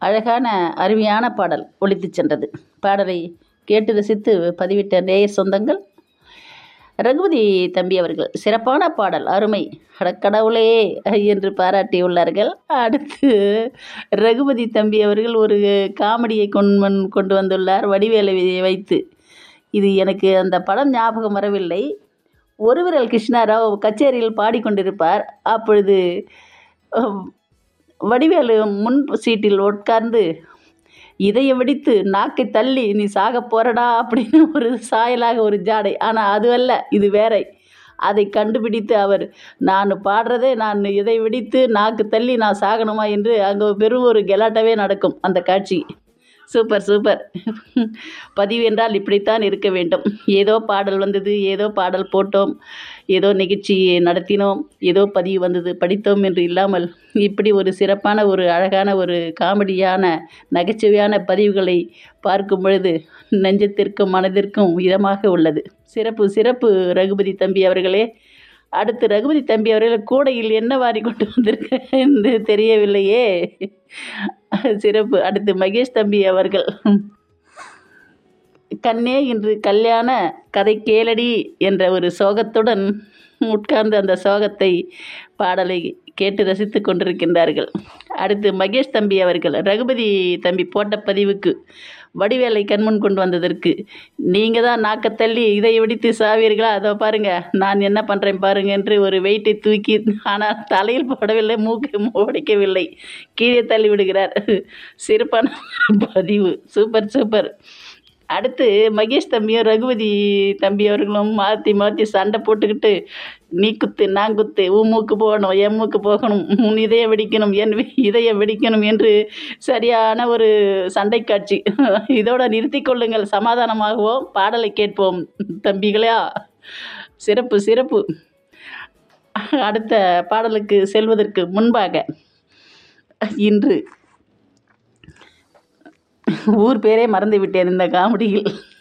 அழகான அருமையான பாடல் ஒலித்துச் சென்றது பாடலை கேட்டு ரசித்து பதிவிட்ட நேயர் சொந்தங்கள் ரகுபதி தம்பி அவர்கள் சிறப்பான பாடல் அருமை அடக்கடவுளே என்று பாராட்டியுள்ளார்கள் அடுத்து ரகுபதி தம்பி அவர்கள் ஒரு காமெடியை கொண்டு கொண்டு வந்துள்ளார் வடிவேலை வைத்து இது எனக்கு அந்த படம் ஞாபகம் வரவில்லை ஒரு விரல் கிருஷ்ணாராவ் கச்சேரியில் பாடிக்கொண்டிருப்பார் அப்பொழுது வடிவேலு முன் சீட்டில் உட்கார்ந்து இதய வெடித்து நாக்கை தள்ளி நீ சாக போறடா அப்படின்னு ஒரு சாயலாக ஒரு ஜாடை ஆனால் அது அல்ல இது வேற அதை கண்டுபிடித்து அவர் நான் பாடுறதே நான் இதை வெடித்து நாக்கு தள்ளி நான் சாகணுமா என்று அங்கே பெரும் ஒரு கெலாட்டவே நடக்கும் அந்த காட்சி சூப்பர் சூப்பர் பதிவு என்றால் இப்படித்தான் இருக்க வேண்டும் ஏதோ பாடல் வந்தது ஏதோ பாடல் போட்டோம் ஏதோ நிகழ்ச்சி நடத்தினோம் ஏதோ பதிவு வந்தது படித்தோம் என்று இல்லாமல் இப்படி ஒரு சிறப்பான ஒரு அழகான ஒரு காமெடியான நகைச்சுவையான பதிவுகளை பார்க்கும் பொழுது நெஞ்சத்திற்கும் மனதிற்கும் இதமாக உள்ளது சிறப்பு சிறப்பு ரகுபதி தம்பி அவர்களே அடுத்து ரகுபதி தம்பி அவர்கள் கூடையில் என்ன வாரி கொண்டு வந்திருக்க என்று தெரியவில்லையே சிறப்பு அடுத்து மகேஷ் தம்பி அவர்கள் கண்ணே இன்று கல்யாண கதை கேளடி என்ற ஒரு சோகத்துடன் உட்கார்ந்து அந்த சோகத்தை பாடலை கேட்டு ரசித்து கொண்டிருக்கின்றார்கள் அடுத்து மகேஷ் தம்பி அவர்கள் ரகுபதி தம்பி போட்ட பதிவுக்கு வடிவேலை கண்முன் கொண்டு வந்ததற்கு நீங்கள் தான் நாக்கத்தள்ளி இதை வெடித்து சாவீர்களா அதோ பாருங்க நான் என்ன பண்ணுறேன் பாருங்க என்று ஒரு வெயிட்டை தூக்கி ஆனால் தலையில் போடவில்லை மூக்கு உடைக்கவில்லை கீழே தள்ளி விடுகிறார் சிறப்பான பதிவு சூப்பர் சூப்பர் அடுத்து மகேஷ் தம்பியும் ரகுபதி தம்பி அவர்களும் மாற்றி மாற்றி சண்டை போட்டுக்கிட்டு நீ குத்து நான் குத்து உன் மூக்கு போகணும் என் மூக்கு போகணும் உன் இதயம் வெடிக்கணும் என் இதயம் வெடிக்கணும் என்று சரியான ஒரு சண்டை காட்சி இதோட நிறுத்தி கொள்ளுங்கள் சமாதானமாகுவோம் பாடலை கேட்போம் தம்பிகளா சிறப்பு சிறப்பு அடுத்த பாடலுக்கு செல்வதற்கு முன்பாக இன்று ஊர் பேரே மறந்து விட்டேன் இந்த காமெடியில்